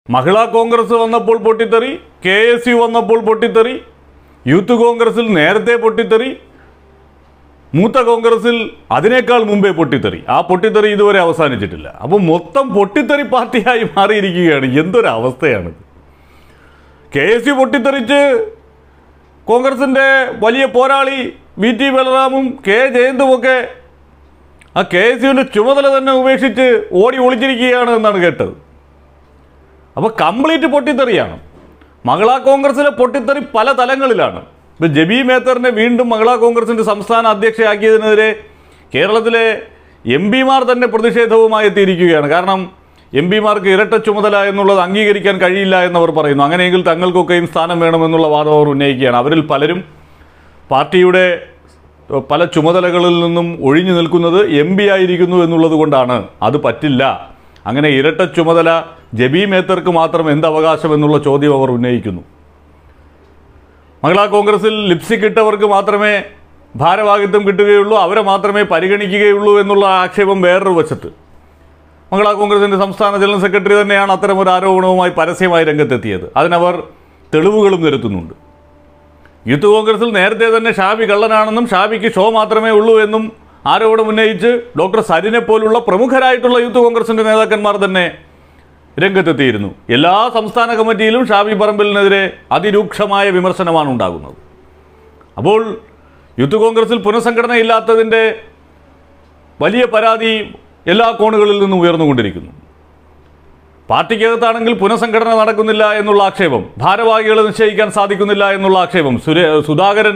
മഹിളാ കോൺഗ്രസ് വന്നപ്പോൾ പൊട്ടിത്തെറി K S U വന്നപ്പോൾ പൊട്ടിത്തെറി യൂത്ത് കോൺഗ്രസിൽ നേരത്തെ പൊട്ടിത്തെറി മൂത്ത കോൺഗ്രസിൽ അതിനേക്കാൾ മുമ്പേ പൊട്ടിത്തെറി ആ പൊട്ടിത്തെറി ഇതുവരെ അവസാനിച്ചിട്ടില്ല അപ്പോൾ മൊത്തം പൊട്ടിത്തെറി പാർട്ടിയായി മാറിയിരിക്കുകയാണ് എന്തൊരു അവസ്ഥയാണിത് കെ എസ് യു പൊട്ടിത്തെറിച്ച് കോൺഗ്രസിൻ്റെ വലിയ പോരാളി വി ടി ബലറാമും കെ ജയന്തുമൊക്കെ ആ കെ എസ് യുവിൻ്റെ ചുമതല തന്നെ ഉപേക്ഷിച്ച് ഓടി ഒളിച്ചിരിക്കുകയാണ് എന്നാണ് കേട്ടത് അപ്പോൾ കംപ്ലീറ്റ് പൊട്ടിത്തെറിയാണ് മഹിളാ കോൺഗ്രസിലെ പൊട്ടിത്തെറി പല തലങ്ങളിലാണ് ഇപ്പോൾ ജബി മേത്തറിനെ വീണ്ടും മഹിളാ കോൺഗ്രസിൻ്റെ സംസ്ഥാന അധ്യക്ഷയാക്കിയതിനെതിരെ കേരളത്തിലെ എം പിമാർ തന്നെ പ്രതിഷേധവുമായി എത്തിയിരിക്കുകയാണ് കാരണം എം പിമാർക്ക് ഇരട്ട ചുമതല എന്നുള്ളത് അംഗീകരിക്കാൻ കഴിയില്ല എന്നവർ പറയുന്നു അങ്ങനെയെങ്കിൽ തങ്ങൾക്കൊക്കെയും സ്ഥാനം വേണമെന്നുള്ള വാദം അവർ ഉന്നയിക്കുകയാണ് അവരിൽ പലരും പാർട്ടിയുടെ പല ചുമതലകളിൽ നിന്നും ഒഴിഞ്ഞു നിൽക്കുന്നത് എം പി ആയിരിക്കുന്നു എന്നുള്ളത് കൊണ്ടാണ് അത് പറ്റില്ല അങ്ങനെ ഇരട്ട ചുമതല ജബി മേത്തർക്ക് മാത്രം എന്ത് അവകാശം എന്നുള്ള ചോദ്യം അവർ ഉന്നയിക്കുന്നു മഹിളാ കോൺഗ്രസിൽ ലിപ്സ്റ്റിക് ഇട്ടവർക്ക് മാത്രമേ ഭാരവാഹിത്വം കിട്ടുകയുള്ളൂ അവരെ മാത്രമേ പരിഗണിക്കുകയുള്ളൂ എന്നുള്ള ആക്ഷേപം വേറൊരു വശത്ത് മഹിളാ കോൺഗ്രസിൻ്റെ സംസ്ഥാന ജനറൽ സെക്രട്ടറി തന്നെയാണ് അത്തരമൊരു ആരോപണവുമായി പരസ്യമായി രംഗത്തെത്തിയത് അതിനവർ തെളിവുകളും നിരത്തുന്നുണ്ട് യൂത്ത് കോൺഗ്രസിൽ നേരത്തെ തന്നെ ഷാബി കള്ളനാണെന്നും ഷാബിക്ക് ഷോ മാത്രമേ ഉള്ളൂ എന്നും ആരോപണം ഉന്നയിച്ച് ഡോക്ടർ സരിനെ പോലുള്ള പ്രമുഖരായിട്ടുള്ള യൂത്ത് കോൺഗ്രസിൻ്റെ നേതാക്കന്മാർ തന്നെ രംഗത്തെത്തിയിരുന്നു എല്ലാ സംസ്ഥാന കമ്മിറ്റിയിലും ഷാബി പറമ്പലിനെതിരെ അതിരൂക്ഷമായ വിമർശനമാണ് ഉണ്ടാകുന്നത് അപ്പോൾ യൂത്ത് കോൺഗ്രസിൽ പുനഃസംഘടനയില്ലാത്തതിൻ്റെ വലിയ പരാതി എല്ലാ കോണുകളിൽ നിന്നും ഉയർന്നുകൊണ്ടിരിക്കുന്നു പാർട്ടിക്കകത്താണെങ്കിൽ പുനഃസംഘടന നടക്കുന്നില്ല എന്നുള്ള ആക്ഷേപം ഭാരവാഹികളെ നിശ്ചയിക്കാൻ സാധിക്കുന്നില്ല എന്നുള്ള ആക്ഷേപം സുരേ Sudhakaran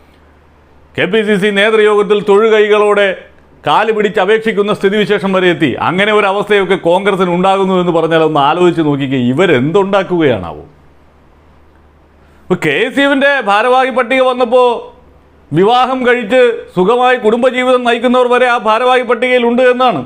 K P C C നേതൃയോഗത്തിൽ തൊഴുകൈകളോടെ കാല് പിടിച്ച് അപേക്ഷിക്കുന്ന സ്ഥിതിവിശേഷം വരെ എത്തി അങ്ങനെ ഒരു അവസ്ഥയൊക്കെ കോൺഗ്രസിന് ഉണ്ടാകുന്നു എന്ന് പറഞ്ഞാൽ ഒന്ന് ആലോചിച്ച് നോക്കിക്കേ ഇവരെന്തുണ്ടാക്കുകയാണാവോ ഇപ്പോൾ കെ എസ് യുവിൻ്റെ ഭാരവാഹി പട്ടിക വന്നപ്പോൾ വിവാഹം കഴിച്ച് സുഖമായി കുടുംബജീവിതം നയിക്കുന്നവർ വരെ ആ ഭാരവാഹി പട്ടികയിൽ ഉണ്ട് എന്നാണ്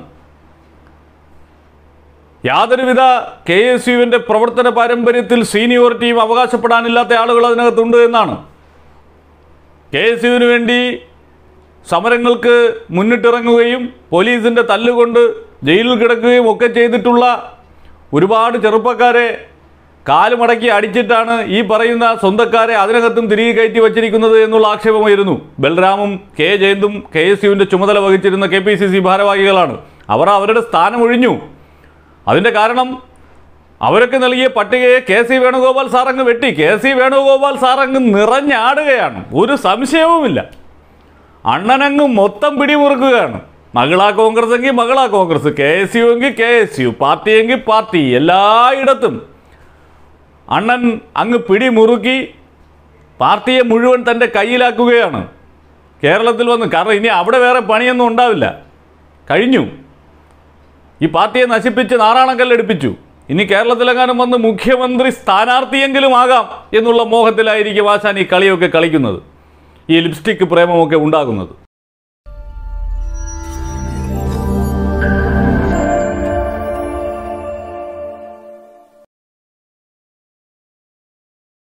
യാതൊരുവിധ കെ എസ് യുവിൻ്റെ പ്രവർത്തന പാരമ്പര്യത്തിൽ സീനിയോറിറ്റിയും അവകാശപ്പെടാനില്ലാത്ത ആളുകൾ അതിനകത്തുണ്ട് എന്നാണ് കെ എസ് യുവിന് വേണ്ടി സമരങ്ങൾക്ക് മുന്നിട്ടിറങ്ങുകയും പോലീസിൻ്റെ തല്ലുകൊണ്ട് ജയിലിൽ കിടക്കുകയും ഒക്കെ ചെയ്തിട്ടുള്ള ഒരുപാട് ചെറുപ്പക്കാരെ കാലുമടക്കി അടിച്ചിട്ടാണ് ഈ പറയുന്ന സ്വന്തക്കാരെ അതിനകത്തും തിരികെ കയറ്റി വച്ചിരിക്കുന്നത് എന്നുള്ള ആക്ഷേപമായിരുന്നു ബൽറാമും കെ ജയന്തും കെ എസ് യുവിൻ്റെ ചുമതല വഹിച്ചിരുന്ന കെ പി സി സി ഭാരവാഹികളാണ് അവർ അവരുടെ സ്ഥാനം ഒഴിഞ്ഞു അതിൻ്റെ കാരണം അവരൊക്കെ നൽകിയ പട്ടികയെ കെ സി വേണുഗോപാൽ സാറങ്ങ് വെട്ടി കെ സി വേണുഗോപാൽ സാറങ്ങ് നിറഞ്ഞാടുകയാണ് ഒരു സംശയവുമില്ല അണ്ണനങ്ങ് മൊത്തം പിടിമുറുക്കുകയാണ് മഹിളാ കോൺഗ്രസ് എങ്കിൽ Mahila Congress K S U എങ്കിൽ കെ എസ് യു പാർട്ടി എങ്കിൽ പാർട്ടി എല്ലായിടത്തും അണ്ണൻ അങ്ങ് പിടിമുറുക്കി പാർട്ടിയെ മുഴുവൻ തൻ്റെ കയ്യിലാക്കുകയാണ് കേരളത്തിൽ വന്ന് കാരണം ഇനി അവിടെ വേറെ പണിയൊന്നും ഉണ്ടാവില്ല കഴിഞ്ഞു ഈ പാർട്ടിയെ നശിപ്പിച്ച് നാറാണക്കല്ലടിപ്പിച്ചു ഇനി കേരളത്തിലെങ്ങാനും വന്ന് മുഖ്യമന്ത്രി സ്ഥാനാർത്ഥിയെങ്കിലും ആകാം എന്നുള്ള മോഹത്തിലായിരിക്കും ആശാൻ ഈ കളിയൊക്കെ കളിക്കുന്നത് ഈ ലിപ്സ്റ്റിക് പ്രേമമൊക്കെ ഉണ്ടാകുന്നത്